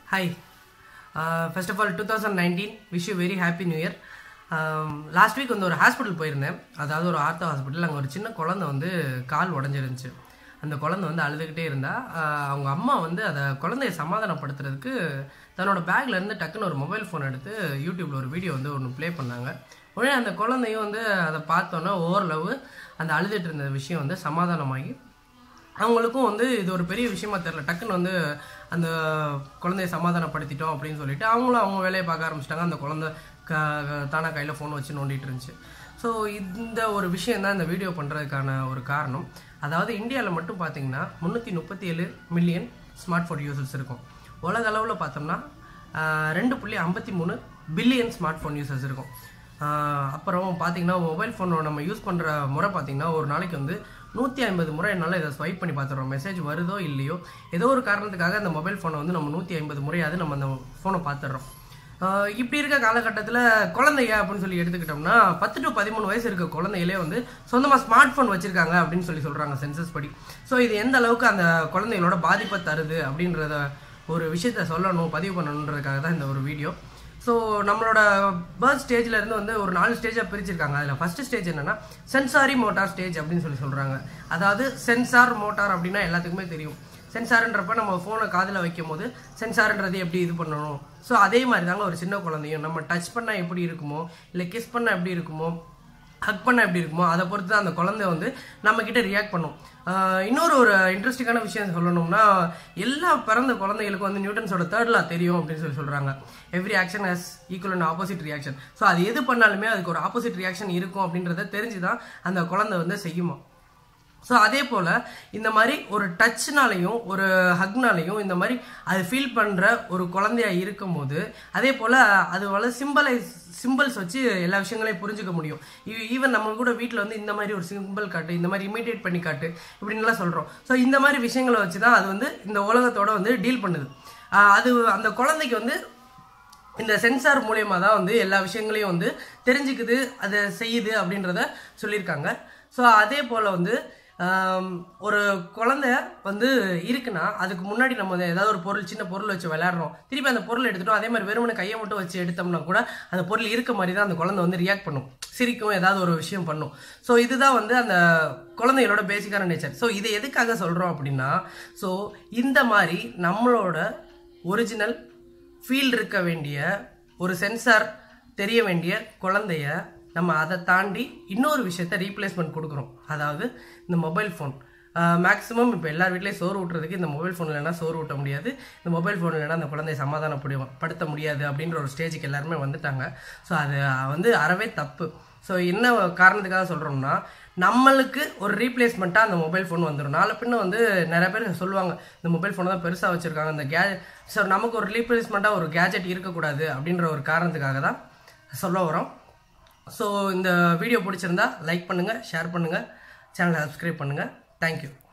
hi first of all two thousand nineteen wish you very happy new year last week வந்து ஒரு hospital போயிருந்தேன் அதாவது ஒரு ortho hospital அங்கே ஒரு சின்ன குழந்தை வந்து கால் உடஞ்சிருந்துச்சு அந்த குழந்தை வந்து அழுதுகிட்டே இருந்தா ஆஹ் அவங்க அம்மா வந்து அதை குழந்தைய சமாதானப்படுத்துறதுக்கு தன்னோட பேக்ல இருந்து டக்குன்னு ஒரு மொபைல் ஃபோன் எடுத்து யூடியூப்ல ஒரு வீடியோ வந்து ஒன்று ப்ளே பண்ணாங்க உடனே அந்த குழந்தையும் வந்து அதை பார்த்தோன்னே ஓரளவு அந்த அழுதுட்டு இருந்த விஷயம் வந்து சமாதானமாகி அவங்களுக்கும் வந்து இது ஒரு பெரிய விஷயமா தெரியல டக்குன்னு வந்து அந்த குழந்தைய சமாதானப்படுத்திட்டோம் அப்படின்னு சொல்லிட்டு அவங்களும் அவங்க வேலையை பார்க்க ஆரம்பிச்சிட்டாங்க அந்த குழந்தை க தானா கையில் ஃபோன் வச்சு நோண்டிட்டு இருந்துச்சு ஸோ இந்த ஒரு விஷயம் தான் இந்த வீடியோ பண்ணுறதுக்கான ஒரு காரணம் அதாவது இந்தியாவில் மட்டும் பார்த்தீங்கன்னா முந்நூற்றி முப்பத்தி ஏழு மில்லியன் ஸ்மார்ட் ஃபோன் யூசர்ஸ் இருக்கும் உலக அளவில் பார்த்தோம்னா ஆஹ், ரெண்டு புள்ளி ஐம்பத்தி மூணு பில்லியன் ஸ்மார்ட் ஃபோன் யூசர்ஸ் இருக்கும் ஆஹ் அப்புறம் பார்த்தீங்கன்னா மொபைல் ஃபோனை நம்ம யூஸ் பண்ணுற முறை பார்த்தீங்கன்னா ஒரு நாளைக்கு வந்து நூற்றி ஐம்பது முறை என்னால் இதை ஸ்வைப் பண்ணி பார்த்துறோம் மெசேஜ் வருதோ இல்லையோ ஏதோ ஒரு காரணத்துக்காக அந்த மொபைல் ஃபோனை வந்து நம்ம நூற்றி ஐம்பது முறையாவது நம்ம அந்த ஃபோனை பார்த்துடுறோம் ஆஹ் இப்படி இருக்க காலகட்டத்தில் குழந்தைங்க அப்படின்னு சொல்லி எடுத்துக்கிட்டோம்னா பத்து டு பதிமூணு வயசு இருக்க குழந்தைகளே வந்து சொந்தமாக ஸ்மார்ட் ஃபோன் வச்சிருக்காங்க அப்படின்னு சொல்லி சொல்கிறாங்க சென்சஸ் படி ஸோ இது எந்த அளவுக்கு அந்த குழந்தைகளோட பாதிப்பை தருது அப்படின்றத ஒரு விஷயத்த சொல்லணும் பதிவு பண்ணணுன்றதுக்காக தான் இந்த ஒரு வீடியோ ஸோ நம்மளோட பேர்த் ஸ்டேஜ்ல இருந்து வந்து ஒரு நாலு ஸ்டேஜாக பிரிச்சிருக்காங்க அதில் ஃபர்ஸ்ட் ஸ்டேஜ் என்னன்னா சென்சாரி மோட்டார் ஸ்டேஜ் அப்படின்னு சொல்லி சொல்றாங்க அதாவது சென்சார் மோட்டார் அப்படின்னா எல்லாத்துக்குமே தெரியும் சென்சார்ன்றப்ப நம்ம ஃபோனை காதில் வைக்கும் போது சென்சார்ன்றது எப்படி இது பண்ணணும் ஸோ அதே மாதிரி தாங்க ஒரு சின்ன குழந்தையும் நம்ம டச் பண்ணால் எப்படி இருக்குமோ இல்லை கிஸ் பண்ணால் எப்படி இருக்குமோ ஹக் பண்ண எப்படி இருக்குமோ அதை பொறுத்து தான் அந்த குழந்தை வந்து நம்ம கிட்ட ரியாக்ட் பண்ணும் ஆஹ் இன்னொரு ஒரு இன்ட்ரெஸ்டிங்கான விஷயம் சொல்லணும்னா எல்லா பிறந்த குழந்தைகளுக்கும் வந்து நியூட்டன்ஸோட தேர்ட் லா தெரியும் அப்படின்னு சொல்லி சொல்றாங்க every action has equal and opposite reaction so அது எது பண்ணாலுமே அதுக்கு ஒரு ஆப்போசிட் ரியாக்ஷன் இருக்கும் அப்படின்றத தெரிஞ்சு தான் அந்த குழந்தை வந்து செய்யுமா ஸோ அதே போல் இந்த மாதிரி ஒரு டச்னாலையும் ஒரு ஹக்னாலையும் இந்த மாதிரி அது ஃபீல் பண்ணுற ஒரு குழந்தையா இருக்கும்போது அதே போல் அது வள சிம்பிளை சிம்பிள்ஸ் வச்சு எல்லா விஷயங்களையும் புரிஞ்சுக்க முடியும் ஈவன் நம்ம கூட வீட்டில் வந்து இந்த மாதிரி ஒரு சிம்பிள் காட்டு இந்த மாதிரி இமிடியேட் பண்ணி காட்டு இப்படின்லாம் சொல்கிறோம் ஸோ இந்த மாதிரி விஷயங்களை வச்சு தான் அது வந்து இந்த உலகத்தோட வந்து டீல் பண்ணுது ஆஹ் அது அந்த குழந்தைக்கு வந்து இந்த சென்சார் மூலியமா தான் வந்து எல்லா விஷயங்களையும் வந்து தெரிஞ்சுக்குது அதை செய்யுது அப்படின்றத சொல்லியிருக்காங்க ஸோ அதே போல் வந்து ஆம், ஒரு குழந்தை வந்து இருக்குன்னா அதுக்கு முன்னாடி நம்ம வந்து ஏதாவது ஒரு பொருள் சின்ன பொருள் வச்சு விளையாடுறோம் திருப்பி அந்த பொருள் எடுத்துட்டோம் அதே மாதிரி வெறுமனை கையை மட்டும் வச்சு எடுத்தோம்னா கூட அந்த பொருள் இருக்க மாதிரி தான் அந்த குழந்தை வந்து ரியாக்ட் பண்ணும் சிரிக்கும் ஏதாவது ஒரு விஷயம் பண்ணும் ஸோ இதுதான் வந்து அந்த குழந்தைகளோட பேசிக்கான நேச்சர் ஸோ இதை எதுக்காக சொல்கிறோம் அப்படின்னா ஸோ இந்த மாதிரி நம்மளோட ஒரிஜினல் ஃபீல் இருக்க வேண்டிய ஒரு சென்சார் தெரிய வேண்டிய குழந்தைய நம்ம அதை தாண்டி இன்னொரு விஷயத்த ரீப்ளேஸ்மெண்ட் கொடுக்குறோம் அதாவது இந்த மொபைல் ஃபோன் மேக்ஸிமம் இப்போ எல்லார் வீட்லேயும் சோறு ஊட்டுறதுக்கு இந்த மொபைல் ஃபோன் இல்லைன்னா சோறு ஊட்ட முடியாது இந்த மொபைல் ஃபோன் இல்லைன்னா அந்த குழந்தைய சமாதானப்படு படுத்த முடியாது அப்படின்ற ஒரு ஸ்டேஜுக்கு எல்லாருமே வந்துட்டாங்க ஸோ அது வந்து அறவே தப்பு ஸோ என்ன காரணத்துக்காக சொல்கிறோம்னா நம்மளுக்கு ஒரு ரீப்ளேஸ்மெண்ட்டாக அந்த மொபைல் ஃபோன் வந்துடும் நாளை பின்ன வந்து நிறைய பேர் சொல்லுவாங்க இந்த மொபைல் ஃபோனை தான் பெருசாக வச்சுருக்காங்க இந்த கே ஸோ நமக்கு ஒரு ரீப்ளேஸ்மெண்ட்டாக ஒரு கேஜெட் இருக்கக்கூடாது அப்படின்ற ஒரு காரணத்துக்காக தான் சொல்ல வரோம் ஸோ இந்த வீடியோ பிடிச்சிருந்தா லைக் பண்ணுங்கள் ஷேர் பண்ணுங்கள் சேனலை சப்ஸ்கிரைப் பண்ணுங்கள் தேங்க்யூ